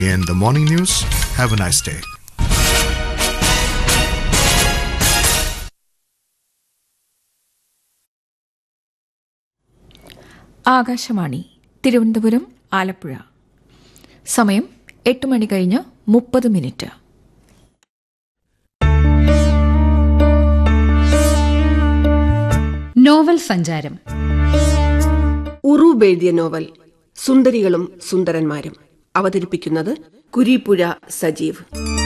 In the morning news, have a nice day. Akashvani Thiruvananthapuram Alappuzha സമയം എട്ട് മണി കഴിഞ്ഞ് മുപ്പത് മിനിറ്റ് നോവൽ സഞ്ചാരം ഉറൂബ് എഴുതിയ നോവൽ സുന്ദരികളും സുന്ദരന്മാരും അവതരിപ്പിക്കുന്നത് കുരീപ്പുഴ സജീവ്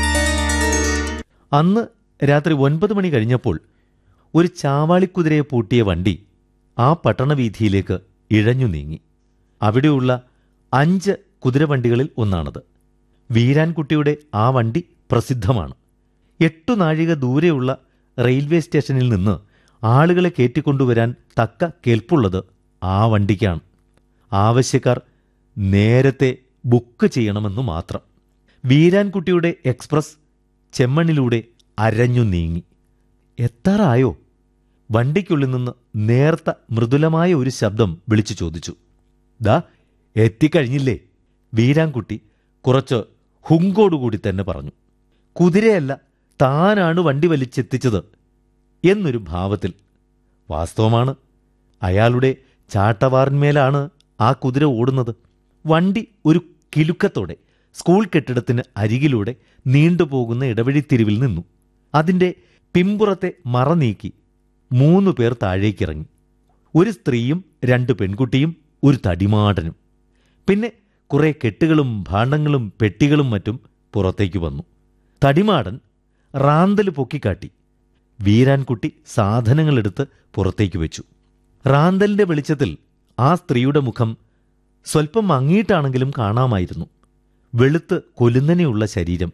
അന്ന് രാത്രി ഒൻപത് മണി കഴിഞ്ഞപ്പോൾ ഒരു ചാവാളിക്കുതിരയെ പൂട്ടിയ വണ്ടി ആ പട്ടണവീഥിയിലേക്ക് ഇഴഞ്ഞു നീങ്ങി അവിടെയുള്ള അഞ്ച് കുതിരവണ്ടികളിൽ ഒന്നാണത് വീരാൻകുട്ടിയുടെ ആ വണ്ടി പ്രസിദ്ധമാണ് എട്ടു നാഴിക ദൂരെയുള്ള റെയിൽവേ സ്റ്റേഷനിൽ നിന്ന് ആളുകളെ കയറ്റിക്കൊണ്ടുവരാൻ തക്ക കേൾപ്പുള്ളത് ആ വണ്ടിക്കാണ് ആവശ്യക്കാർ നേരത്തെ ബുക്ക് ചെയ്യണമെന്നു മാത്രം വീരാൻകുട്ടിയുടെ എക്സ്പ്രസ് ചെമ്മണ്ണിലൂടെ അരഞ്ഞു നീങ്ങി എത്താറായോ വണ്ടിക്കുള്ളിൽ നിന്ന് നേർത്ത മൃദുലമായ ഒരു ശബ്ദം വിളിച്ചു ചോദിച്ചു ദാ എത്തിക്കഴിഞ്ഞില്ലേ വീരാൻകുട്ടി കുറച്ച് ഹുങ്കോടുകൂടി തന്നെ പറഞ്ഞു കുതിരയല്ല താനാണ് വണ്ടി വലിച്ചെത്തിച്ചത് എന്നൊരു ഭാവത്തിൽ വാസ്തവമാണ് അയാളുടെ ചാട്ടവാറിന്മേലാണ് ആ കുതിര ഓടുന്നത് വണ്ടി ഒരു കിലുക്കത്തോടെ സ്കൂൾ കെട്ടിടത്തിന് അരികിലൂടെ നീണ്ടുപോകുന്ന ഇടവഴിത്തിരിവിൽ നിന്നു അതിൻ്റെ പിമ്പുറത്തെ മറ നീക്കി മൂന്നു പേർ താഴേക്കിറങ്ങി ഒരു സ്ത്രീയും രണ്ട് പെൺകുട്ടിയും ഒരു തടിമാടനും പിന്നെ കുറെ കെട്ടുകളും ഭാണ്ഡങ്ങളും പെട്ടികളും മറ്റും പുറത്തേക്ക് വന്നു തടിമാടൻ റാന്തൽ പൊക്കിക്കാട്ടി വീരാൻകുട്ടി സാധനങ്ങളെടുത്ത് പുറത്തേക്ക് വെച്ചു റാന്തലിന്റെ വെളിച്ചത്തിൽ ആ സ്ത്രീയുടെ മുഖം സ്വൽപ്പം മങ്ങിയിട്ടാണെങ്കിലും കാണാമായിരുന്നു വെളുത്ത് കൊലുന്നനെയുള്ള ശരീരം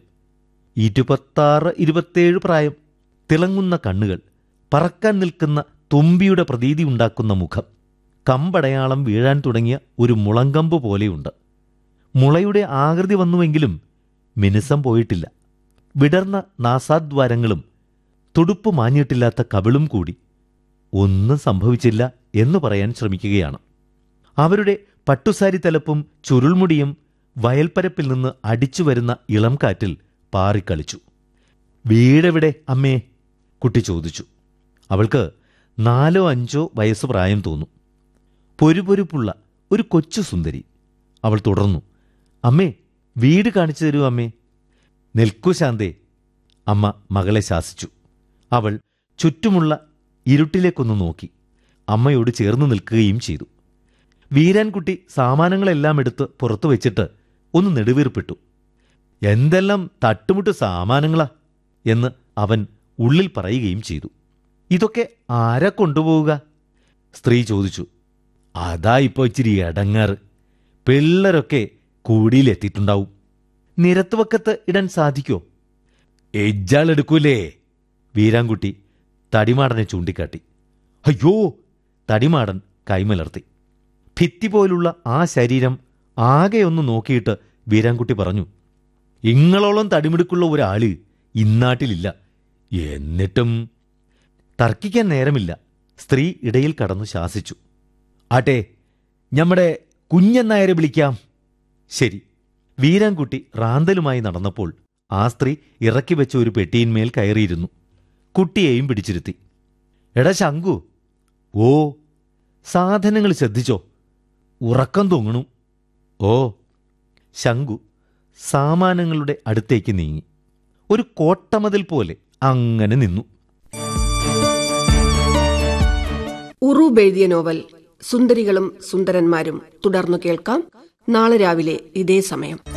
ഇരുപത്താറ് ഇരുപത്തേഴ് പ്രായം തിളങ്ങുന്ന കണ്ണുകൾ പറക്കാൻ നിൽക്കുന്ന തുമ്പിയുടെ പ്രതീതി ഉണ്ടാക്കുന്ന മുഖം കമ്പടയാളം വീഴാൻ തുടങ്ങിയ ഒരു മുളങ്കമ്പ് പോലെയുണ്ട് മുളയുടെ ആകൃതി വന്നുവെങ്കിലും മിനുസം പോയിട്ടില്ല വിടർന്ന നാസാദ്വാരങ്ങളും തുടുപ്പ് മാഞ്ഞിട്ടില്ലാത്ത കവിളും കൂടി ഒന്നും സംഭവിച്ചില്ല എന്ന് പറയാൻ ശ്രമിക്കുകയാണ് അവരുടെ പട്ടുസാരി തലപ്പും ചുരുൾമുടിയും വയൽപ്പരപ്പിൽ നിന്ന് അടിച്ചു വരുന്ന ഇളം കാറ്റിൽ പാറിക്കളിച്ചു വീടെവിടെ അമ്മേ കുട്ടി ചോദിച്ചു അവൾക്ക് നാലോ അഞ്ചോ വയസ്സ് പ്രായം തോന്നും പൊരുപൊരുപ്പുള്ള ഒരു കൊച്ചു സുന്ദരി അവൾ തുടർന്നു അമ്മേ വീട് കാണിച്ചു തരൂ അമ്മേ നിൽക്കൂ ശാന്തേ അമ്മ മകളെ ശാസിച്ചു അവൾ ചുറ്റുമുള്ള ഇരുട്ടിലേക്കൊന്ന് നോക്കി അമ്മയോട് ചേർന്ന് നിൽക്കുകയും ചെയ്തു വീരാൻകുട്ടി സാമാനങ്ങളെല്ലാം എടുത്ത് പുറത്തു വെച്ചിട്ട് ഒന്ന് നെടുവീർപ്പിട്ടു എന്തെല്ലാം തട്ടുമുട്ട് സാമാനങ്ങളാ എന്ന് അവൻ ഉള്ളിൽ പറയുകയും ചെയ്തു ഇതൊക്കെ ആരാ കൊണ്ടുപോവുക സ്ത്രീ ചോദിച്ചു അതാ ഇപ്പോ ഇച്ചിരി ഇടങ്ങാറ് പിള്ളേരൊക്കെ കൂടിയിലെത്തിയിട്ടുണ്ടാവും നിരത്തുവക്കത്ത് ഇടാൻ സാധിക്കോ എജ്ജാളെടുക്കൂലേ വീരാൻകുട്ടി തടിമാടനെ ചൂണ്ടിക്കാട്ടി അയ്യോ തടിമാടൻ കൈമലർത്തി ഭിത്തി പോലുള്ള ആ ശരീരം ആകെ ഒന്ന് നോക്കിയിട്ട് വീരാൻകുട്ടി പറഞ്ഞു ഇങ്ങളോളം തടിമിടുക്കുള്ള ഒരാള് ഇന്നാട്ടിലില്ല എന്നിട്ടും തർക്കിക്കാൻ നേരമില്ല സ്ത്രീ ഇടയിൽ കടന്നു ശാസിച്ചു ആട്ടെ ഞമ്മടെ കുഞ്ഞെന്നായരെ വിളിക്കാം ശരി വീരാൻകുട്ടി റാന്തലുമായി നടന്നപ്പോൾ ആ സ്ത്രീ ഇറക്കി വെച്ച ഒരു പെട്ടിയിന്മേൽ കയറിയിരുന്നു കുട്ടിയെയും പിടിച്ചിരുത്തി എടാ ശങ്കു ഓ സാധനങ്ങൾ ശ്രദ്ധിച്ചോ ഉറക്കം തൂങ്ങണു ഓ ശങ്കു സാമാനങ്ങളുടെ അടുത്തേക്ക് നീങ്ങി ഒരു കോട്ടമതിൽ പോലെ അങ്ങനെ നിന്നു ഉറൂബ് എഴുതിയ നോവൽ സുന്ദരികളും സുന്ദരന്മാരും തുടർന്നു കേൾക്കാം നാളെ രാവിലെ ഇതേ സമയം